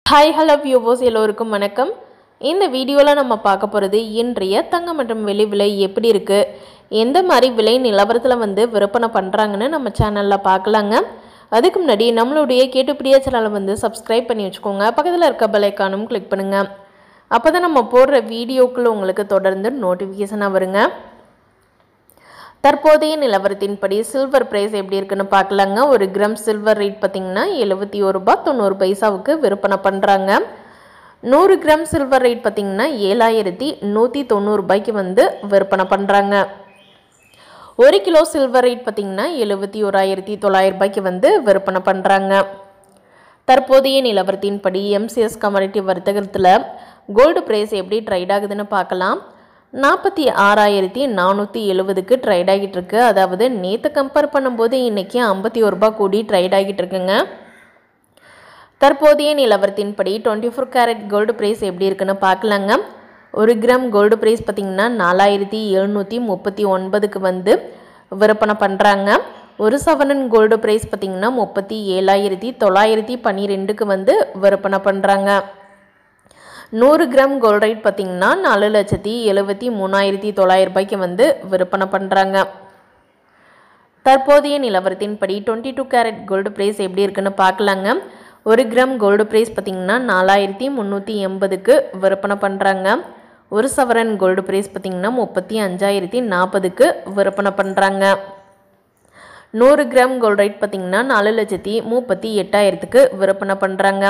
hi hello வியூவோஸ் எல்லோருக்கும் வணக்கம் இந்த வீடியோவில் நம்ம பார்க்க போகிறது இன்றைய தங்கம் மற்றும் வெள்ளி விலை எப்படி இருக்குது எந்த மாதிரி விலை நிலவரத்தில் வந்து விற்பனை பண்ணுறாங்கன்னு நம்ம சேனலில் பார்க்கலாங்க அதுக்கு முன்னாடி நம்மளுடைய கேட்டுப்பிடிய சேனலை வந்து சப்ஸ்கிரைப் பண்ணி வச்சுக்கோங்க பக்கத்தில் இருக்க பெலைக்கானும் கிளிக் பண்ணுங்கள் அப்போ தான் நம்ம போடுற வீடியோக்குள்ள உங்களுக்கு தொடர்ந்து நோட்டிஃபிகேஷனாக வருங்க தற்போதைய நிலவரத்தின்படி சில்வர் பிரைஸ் எப்படி இருக்குன்னு பார்க்கலாங்க ஒரு கிராம் சில்வர் ரேட் பார்த்தீங்கன்னா எழுபத்தி ஒரு ரூபாய் தொண்ணூறு பைசாவுக்கு விற்பனை பண்ணுறாங்க நூறு கிராம் சில்வர் ரேட் பார்த்தீங்கன்னா ஏழாயிரத்தி நூற்றி தொண்ணூறு ரூபாய்க்கு வந்து விற்பனை பண்ணுறாங்க ஒரு கிலோ சில்வர் ரேட் பார்த்தீங்கன்னா எழுபத்தி ஓராயிரத்தி தொள்ளாயிரம் ரூபாய்க்கு வந்து விற்பனை பண்ணுறாங்க தற்போதைய நிலவரத்தின்படி எம்சிஎஸ் கமாடிட்டி வர்த்தகத்தில் கோல்டு பிரைஸ் எப்படி ட்ரைட் ஆகுதுன்னு பார்க்கலாம் நாற்பத்தி ஆறாயிரத்தி நானூற்றி எழுபதுக்கு ட்ரைட் ஆகிட்டு இருக்கு அதாவது நேற்று கம்பேர் பண்ணும்போது இன்றைக்கி ஐம்பத்தி ஒரு ரூபாய் கூடி ட்ரைட் ஆகிட்டு இருக்குங்க தற்போதைய நிலவரத்தின்படி twenty four carat gold price எப்படி இருக்குன்னு பார்க்கலாங்க ஒரு கிராம் கோல்டு ப்ரைஸ் பார்த்திங்கன்னா நாலாயிரத்தி எழுநூற்றி முப்பத்தி ஒன்பதுக்கு வந்து விற்பனை பண்ணுறாங்க ஒரு சவரன் கோல்டு ப்ரைஸ் பார்த்திங்கன்னா முப்பத்தி ஏழாயிரத்தி தொள்ளாயிரத்தி பன்னிரெண்டுக்கு வந்து விற்பனை பண்ணுறாங்க நூறு கிராம் கோல்ட் ரேட் பார்த்திங்கன்னா நாலு லட்சத்தி எழுபத்தி மூணாயிரத்தி தொள்ளாயிரம் ரூபாய்க்கு வந்து விற்பனை பண்ணுறாங்க தற்போதைய நிலவரத்தின்படி twenty two carat gold price எப்படி இருக்குன்னு பார்க்கலாங்க ஒரு கிராம் கோல்டு ப்ரைஸ் பார்த்திங்கன்னா நாலாயிரத்தி முந்நூற்றி எண்பதுக்கு விற்பனை பண்ணுறாங்க ஒரு சவரன் கோல்டு ப்ரைஸ் பார்த்திங்கன்னா முப்பத்தி அஞ்சாயிரத்தி நாற்பதுக்கு விற்பனை பண்ணுறாங்க நூறு கிராம் கோல்டு ரேட் பார்த்திங்கன்னா நாலு லட்சத்தி முப்பத்தி எட்டாயிரத்துக்கு விற்பனை பண்ணுறாங்க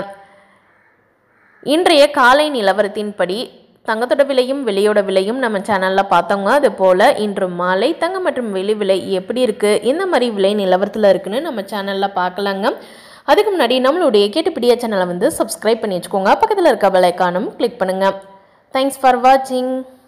இன்றைய காலை நிலவரத்தின்படி தங்கத்தோட விலையும் வெளியோட விலையும் நம்ம சேனலில் பார்த்தோங்க அது போல் இன்று மாலை தங்கம் மற்றும் வெளி விலை எப்படி இருக்குது இந்த மாதிரி விலை நிலவரத்தில் இருக்குன்னு நம்ம சேனலில் பார்க்கலாங்க அதுக்கு முன்னாடி நம்மளுடைய கேட்டுப்பிடிய சேனலை வந்து சப்ஸ்கிரைப் பண்ணி வச்சுக்கோங்க பக்கத்தில் இருக்க பெலைக்கானும் கிளிக் பண்ணுங்கள் தேங்க்ஸ் ஃபார் வாட்சிங்